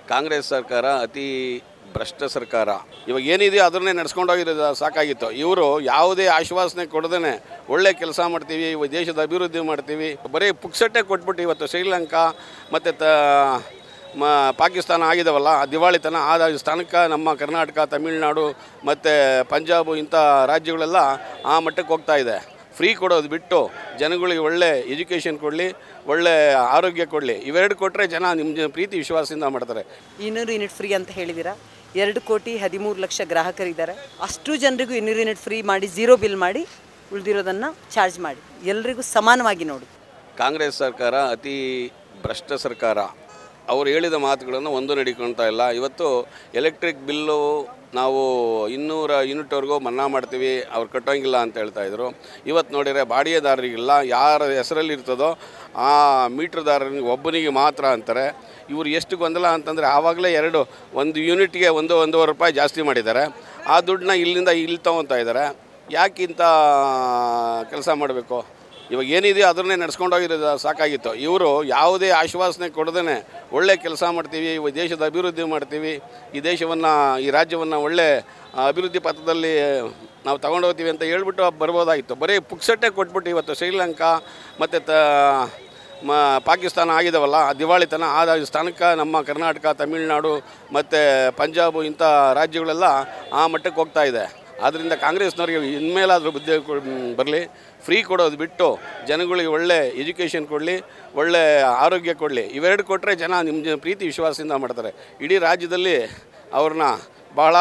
ಕಾಂಗ್ರೆಸ್ ಸರ್ಕಾರ ಅತಿ ಭ್ರಷ್ಟ ಸರ್ಕಾರ ಇವಾಗ ಏನಿದೆಯೋ ಅದನ್ನೇ ನಡ್ಸ್ಕೊಂಡೋಗಿರೋದು ಸಾಕಾಗಿತ್ತು ಇವರು ಯಾವುದೇ ಆಶ್ವಾಸನೆ ಕೊಡದೇ ಒಳ್ಳೆ ಕೆಲಸ ಮಾಡ್ತೀವಿ ಇವ ದೇಶದ ಅಭಿವೃದ್ಧಿ ಮಾಡ್ತೀವಿ ಬರೀ ಪುಕ್ಸಟ್ಟೆ ಕೊಟ್ಬಿಟ್ಟು ಇವತ್ತು ಶ್ರೀಲಂಕಾ ಮತ್ತು ತ ಮ ಪಾಕಿಸ್ತಾನ ಆಗಿದಾವಲ್ಲ ಆ ದಿವಾಳಿತನ ಆದ ಸ್ಥಾನಕ್ಕೆ ನಮ್ಮ ಕರ್ನಾಟಕ ತಮಿಳುನಾಡು ಮತ್ತು ಪಂಜಾಬು ಇಂಥ ರಾಜ್ಯಗಳೆಲ್ಲ ಆ ಮಟ್ಟಕ್ಕೆ ಹೋಗ್ತಾ ಇದೆ ಫ್ರೀ ಕೊಡೋದು ಬಿಟ್ಟು ಜನಗಳಿಗೆ ಒಳ್ಳೆ ಎಜುಕೇಷನ್ ಕೊಡಲಿ ಒಳ್ಳೆ ಆರೋಗ್ಯ ಕೊಡಲಿ ಇವೆರಡು ಕೊಟ್ಟರೆ ಜನ ನಿಮ್ಮ ಜ- ಪ್ರೀತಿ ವಿಶ್ವಾಸದಿಂದ ಮಾಡ್ತಾರೆ ಇನ್ನೂರು ಯೂನಿಟ್ ಫ್ರೀ ಅಂತ ಹೇಳಿದ್ದೀರಾ ಎರಡು ಕೋಟಿ ಹದಿಮೂರು ಲಕ್ಷ ಗ್ರಾಹಕರಿದ್ದಾರೆ ಅಷ್ಟು ಜನರಿಗೂ ಇನ್ನೂರು ಯೂನಿಟ್ ಫ್ರೀ ಮಾಡಿ ಝೀರೋ ಬಿಲ್ ಮಾಡಿ ಉಳಿದಿರೋದನ್ನು ಚಾರ್ಜ್ ಮಾಡಿ ಎಲ್ರಿಗೂ ಸಮಾನವಾಗಿ ನೋಡಿ ಕಾಂಗ್ರೆಸ್ ಸರ್ಕಾರ ಅತಿ ಭ್ರಷ್ಟ ಸರ್ಕಾರ ಅವರು ಹೇಳಿದ ಮಾತುಗಳನ್ನು ಒಂದು ನಡಿಕೊಳ್ತಾ ಇಲ್ಲ ಇವತ್ತು ಎಲೆಕ್ಟ್ರಿಕ್ ಬಿಲ್ಲು ನಾವು ಇನ್ನೂರ ಯೂನಿಟ್ವರೆಗೂ ಮನ್ನಾ ಮಾಡ್ತೀವಿ ಅವ್ರು ಕಟ್ಟೋಂಗಿಲ್ಲ ಅಂತ ಹೇಳ್ತಾ ಇದ್ರು ಇವತ್ತು ನೋಡಿದರೆ ಬಾಡಿಗೆದಾರರಿಗಿಲ್ಲ ಯಾರ ಹೆಸರಲ್ಲಿ ಇರ್ತದೋ ಆ ಮೀಟ್ರ್ದಾರನಿಗೆ ಒಬ್ಬನಿಗೆ ಮಾತ್ರ ಅಂತಾರೆ ಇವರು ಎಷ್ಟು ಗೊಂದಲ ಅಂತಂದರೆ ಆವಾಗಲೇ ಎರಡು ಒಂದು ಯೂನಿಟ್ಗೆ ಒಂದು ಒಂದೂವರೆ ರೂಪಾಯಿ ಜಾಸ್ತಿ ಮಾಡಿದ್ದಾರೆ ಆ ದುಡ್ಡನ್ನ ಇಲ್ಲಿಂದ ಇಲ್ಲಿ ತೊಗೊತಾ ಇದ್ದಾರೆ ಯಾಕಿಂತ ಕೆಲಸ ಮಾಡಬೇಕು ಇವಾಗ ಏನಿದೆಯೋ ಅದನ್ನೇ ನಡ್ಸ್ಕೊಂಡೋಗಿರೋದು ಸಾಕಾಗಿತ್ತು ಇವರು ಯಾವುದೇ ಆಶ್ವಾಸನೆ ಕೊಡದೇ ಒಳ್ಳೆ ಕೆಲಸ ಮಾಡ್ತೀವಿ ಇವ ದೇಶದ ಅಭಿವೃದ್ಧಿ ಮಾಡ್ತೀವಿ ಈ ದೇಶವನ್ನು ಈ ರಾಜ್ಯವನ್ನು ಒಳ್ಳೆ ಆ, ಅಭಿವೃದ್ಧಿ ಪಥದಲ್ಲಿ ನಾವು ತಗೊಂಡೋಗ್ತೀವಿ ಅಂತ ಹೇಳ್ಬಿಟ್ಟು ಬರ್ಬೋದಾಗಿತ್ತು ಬರೀ ಪುಕ್ಸಟ್ಟೆ ಕೊಟ್ಬಿಟ್ಟು ಇವತ್ತು ಶ್ರೀಲಂಕಾ ಮತ್ತು ತ ಮ ಪಾಕಿಸ್ತಾನ ಆಗಿದಾವಲ್ಲ ಆ ದಿವಾಳಿತನ ಆದ ಸ್ಥಾನಕ್ಕೆ ನಮ್ಮ ಕರ್ನಾಟಕ ತಮಿಳುನಾಡು ಮತ್ತು ಪಂಜಾಬು ಇಂಥ ರಾಜ್ಯಗಳೆಲ್ಲ ಆ ಮಟ್ಟಕ್ಕೆ ಹೋಗ್ತಾ ಇದೆ ಆದ್ದರಿಂದ ಕಾಂಗ್ರೆಸ್ನವರಿಗೆ ಇನ್ಮೇಲಾದರೂ ಬುದ್ಧಿ ಬರಲಿ ಫ್ರೀ ಕೊಡೋದು ಬಿಟ್ಟು ಜನಗಳಿಗೆ ಒಳ್ಳೆ ಎಜುಕೇಷನ್ ಕೊಡಲಿ ಒಳ್ಳೆ ಆರೋಗ್ಯ ಕೊಡಲಿ ಇವೆರಡು ಕೊಟ್ಟರೆ ಜನ ನಿಮ್ಮ ಜ- ಪ್ರೀತಿ ವಿಶ್ವಾಸದಿಂದ ಮಾಡ್ತಾರೆ ಇಡೀ ರಾಜ್ಯದಲ್ಲಿ ಅವ್ರನ್ನ ಭಾಳ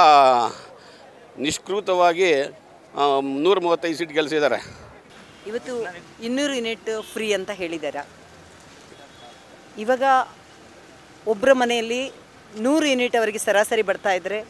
ನಿಷ್ಕೃತವಾಗಿ ನೂರ ಮೂವತ್ತೈದು ಸೀಟ್ ಗೆಲ್ಲಿಸಿದ್ದಾರೆ ಇವತ್ತು ಇನ್ನೂರು ಯೂನಿಟ್ ಫ್ರೀ ಅಂತ ಹೇಳಿದ್ದಾರೆ ಇವಾಗ ಒಬ್ಬರ ಮನೆಯಲ್ಲಿ ನೂರು ಯೂನಿಟ್ ಅವರಿಗೆ ಸರಾಸರಿ ಬರ್ತಾ ಇದ್ದರೆ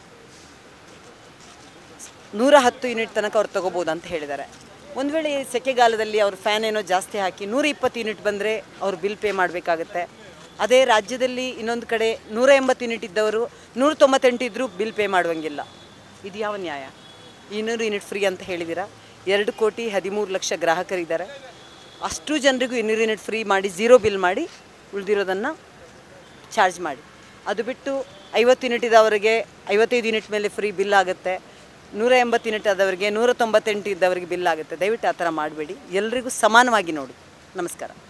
ನೂರ ಹತ್ತು ಯೂನಿಟ್ ತನಕ ಅವ್ರು ತೊಗೋಬೋದು ಅಂತ ಹೇಳಿದ್ದಾರೆ ಒಂದು ವೇಳೆ ಸೆಕೆಗಾಲದಲ್ಲಿ ಅವ್ರ ಫ್ಯಾನ್ ಏನೋ ಜಾಸ್ತಿ ಹಾಕಿ ನೂರ ಇಪ್ಪತ್ತು ಯೂನಿಟ್ ಬಂದರೆ ಅವ್ರು ಬಿಲ್ ಪೇ ಮಾಡಬೇಕಾಗತ್ತೆ ಅದೇ ರಾಜ್ಯದಲ್ಲಿ ಇನ್ನೊಂದು ಕಡೆ ನೂರ ಎಂಬತ್ತು ಯೂನಿಟ್ ಇದ್ದವರು ನೂರ ತೊಂಬತ್ತೆಂಟು ಇದ್ದರೂ ಬಿಲ್ ಪೇ ಮಾಡುವಂಗಿಲ್ಲ ಇದು ಯಾವ ನ್ಯಾಯ ಇನ್ನೂರು ಯೂನಿಟ್ ಫ್ರೀ ಅಂತ ಹೇಳಿದ್ದೀರಾ ಎರಡು ಕೋಟಿ ಹದಿಮೂರು ಲಕ್ಷ ಗ್ರಾಹಕರಿದ್ದಾರೆ ಅಷ್ಟು ಜನರಿಗೂ ಇನ್ನೂರು ಯೂನಿಟ್ ಫ್ರೀ ಮಾಡಿ ಝೀರೋ ಬಿಲ್ ಮಾಡಿ ಉಳಿದಿರೋದನ್ನು ಚಾರ್ಜ್ ಮಾಡಿ ಅದು ಬಿಟ್ಟು ಐವತ್ತು ಯೂನಿಟ್ ಇದ್ದವರಿಗೆ ಐವತ್ತೈದು ಯೂನಿಟ್ ಮೇಲೆ ಫ್ರೀ ಬಿಲ್ ಆಗುತ್ತೆ ನೂರ ಎಂಬತ್ತು ಯೂನಿಟ್ ಆದವರಿಗೆ ನೂರ ತೊಂಬತ್ತೆಂಟು ಇದ್ದವರಿಗೆ ಬಿಲ್ ಆಗುತ್ತೆ ದಯವಿಟ್ಟು ಆ ಥರ ಮಾಡಬೇಡಿ ಎಲ್ರಿಗೂ ಸಮಾನವಾಗಿ ನೋಡಿ ನಮಸ್ಕಾರ